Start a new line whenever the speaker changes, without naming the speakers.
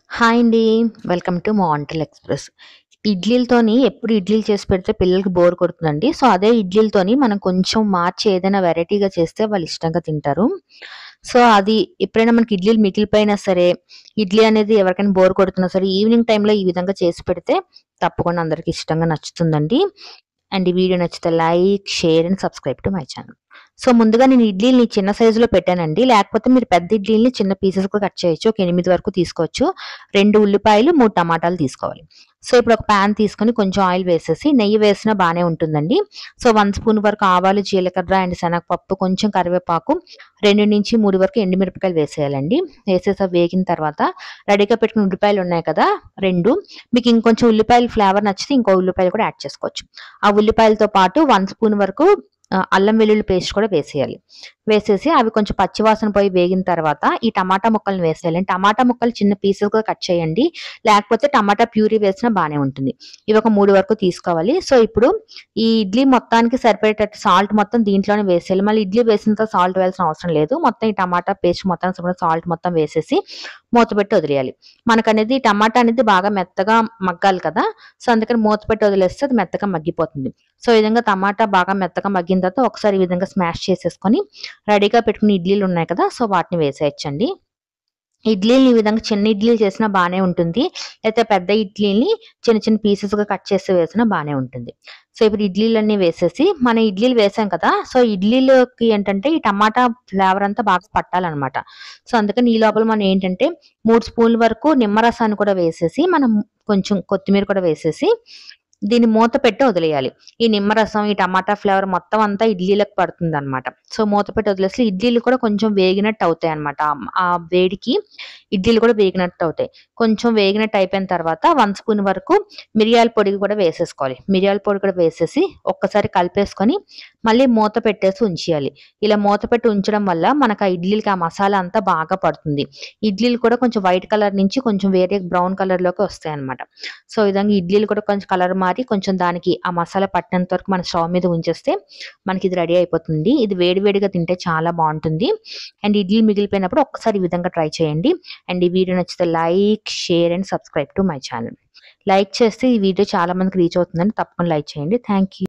Hi అండి. Welcome to మాంటెల్ express. ఇడ్లీలతోని ఎప్పుడు ఇడ్లీలు చేసి పెడితే పిల్లలకి బోర్ కొడుతుందండి. సో, అదే ఇడ్లీలతోని మనం కొంచెం మార్చి ఏదైనా వెరైటీగా చేస్తే వాళ్ళు ఇష్టంగా తింటారు. సో, అది ఎప్పుడైనా మనకి ఇడ్లీలు మిగిలిపోయినా సరే, ఇడ్లీ అనేది ఎవరికైనా బోర్ కొడుతున్నా సరే, ఈవినింగ్ టైమ్‌లో ఈ విధంగా చేసి పెడితే తప్పకుండా అందరికి ఇష్టంగా నచ్చుతుందండి. అండ్ ఈ వీడియో నచ్చితే like, share and subscribe to my channel. So, ముందుగా నేను ఇడ్లీలని చిన్న సైజులో పెట్టానండి. లేకపోతే మీరు పెద్ద ఇడ్లీలని చిన్న పీసెస్‌గా కట్ చేయొచ్చు. ఒక 8 వరకు తీసుకోవచ్చు. 2 ఉల్లిపాయలు, 3 టమాటాలు తీసుకోవాలి. సో, ఇప్పుడు ఒక పాన్ తీసుకొని కొంచెం ఆయిల్ వేసేసి నెయ్యి వేసినా బానే ఉంటుందండి. సో, 1 స్పూన్ వరకు ఆవాలు, జీలకర్ర అండ్ శనగపప్పు, కొంచెం కరివేపాకు, 2-3 వరకు ఎండుమిరపకాయలు వేసేయాలండి. వేసేసి అవి వేగిన తర్వాత రెడీగా పెట్టుకున్న ఉల్లిపాయలు ఉన్నాయి కదా 2 మీకు ఇంకొంచెం ఉల్లిపాయలు ఫ్లేవర్ నచ్చితే ఇంకో ఉల్లిపాయలు కూడా యాడ్ చేసుకోవచ్చు. ఆ ఉల్లిపాయలతో పాటు 1 స్పూన్ వరకు ఆహ్, అల్లం వెల్లుల్లి పేస్ట్ కూడా వేసేయాలి. వేసేసి అవి కొంచెం పచ్చి వాసన పోయి వేగిన తర్వాత ఈ టమాటా ముక్కల్ని వేసేయాలి. టమాటా ముక్కలు చిన్న పీసెస్‌గా కట్ చేయండి. లేకపోతే టమాటా ప్యూరీ వేసినా బానే ఉంటుంది. ఇవి ఒక 3 వరకు తీసుకోవాలి. సో, ఇప్పుడు ఈ ఇడ్లీ మొత్తానికి సరిపడేటట్టు సాల్ట్ మొత్తం దీంట్లోనే వేసేయాలి. మళ్ళీ ఇడ్లీ వేసిన తర్వాత సాల్ట్ వేయాల్సిన అవసరం లేదు. మొత్తం ఈ టమాటా పేస్ట్ మొత్తానికి సరిపడా సాల్ట్ మొత్తం వేసేసి మూత పెట్టి వదిలేయాలి. మనకనేది టమాటా అనేది బాగా మెత్తగా మగ్గాలి కదా! సో, అందుకని మూత పెట్టి వదిలేస్తే అది మెత్తగా మగ్గిపోతుంది. సో, ఈ విధంగా టమాటా బాగా మెత్తగా మగ్గిన తర్వాత ఒకసారి ఈ విధంగా స్మాష్ చేసేసుకొని రెడీగా పెట్టుకున్న ఇడ్లీలు ఉన్నాయి కదా! సో, వాటిని వేసేయొచ్చండి. ఇడ్లీలని ఈ విధంగా చిన్న ఇడ్లీలు చేసినా బానే ఉంటుంది. లేతే పెద్ద ఇడ్లీని చిన్న చిన్న పీసెస్‌గా కట్ చేసి వేసినా బానే ఉంటుంది. సో, ఇప్పుడు ఇడ్లీలన్నీ వేసేసి మనం ఇడ్లీలు వేసాం కదా! సో, ఇడ్లీలోకి ఏంటంటే ఈ టమాటా ఫ్లేవర్ అంతా బాగా పట్టాలనమాట. సో, అందుకని ఈ లోపల మనం ఏంటంటే 3 స్పూన్ల వరకు నిమ్మరసాన్ని కూడా వేసేసి మనం కొంచెం కొత్తిమీర కూడా వేసేసి దీన్ని మూత పెట్టి వదిలేయాలి. ఈ నిమ్మరసం, ఈ టమాటా ఫ్లేవర్ మొత్తం అంతా ఇడ్లీలకు పడుతుందనమాట. సో, మూత పెట్టి వదిలేసి ఇడ్లీలు కూడా కొంచెం వేగినట్టు అవుతాయన్నమాట. ఆ వేడికి ఇడ్లీలు కూడా వేగినట్టు అవుతాయి. కొంచెం వేగినట్టు అయిపోయిన తర్వాత 1 స్పూన్ వరకు మిరియాల పొడి కూడా వేసేసుకోవాలి. మిరియాల పొడి కూడా వేసేసి ఒక్కసారి కలిపేసుకొని మళ్ళీ మూత పెట్టేసి ఉంచేయాలి. ఇలా మూత పెట్టి ఉంచడం వల్ల మనకు ఆ ఇడ్లీలకి ఆ మసాలా అంతా బాగా పడుతుంది. ఇడ్లీలు కూడా కొంచెం వైట్ కలర్ నుంచి కొంచెం వేరే బ్రౌన్ కలర్‌లోకి వస్తాయన్నమాట. సో, ఈ విధంగా ఇడ్లీలు కూడా కొంచెం కలర్ మారి కొంచెం దానికి ఆ మసాలా పట్టినంత వరకు మన స్టవ్ మీద ఉంచేస్తే మనకి ఇది రెడీ అయిపోతుంది. ఇది వేడి వేడిగా తింటే చాలా బావుంటుంది. అండ్ ఇడ్లీ మిగిలిపోయినప్పుడు ఒక్కసారి ఈ విధంగా ట్రై చేయండి. అండ్ ఈ వీడియో నచ్చితే like, share and subscribe to my channel. Like చేస్తే ఈ వీడియో చాలా మందికి రీచ్ అవుతుందండి. తప్పకుండా లైక్ చేయండి. Thank you.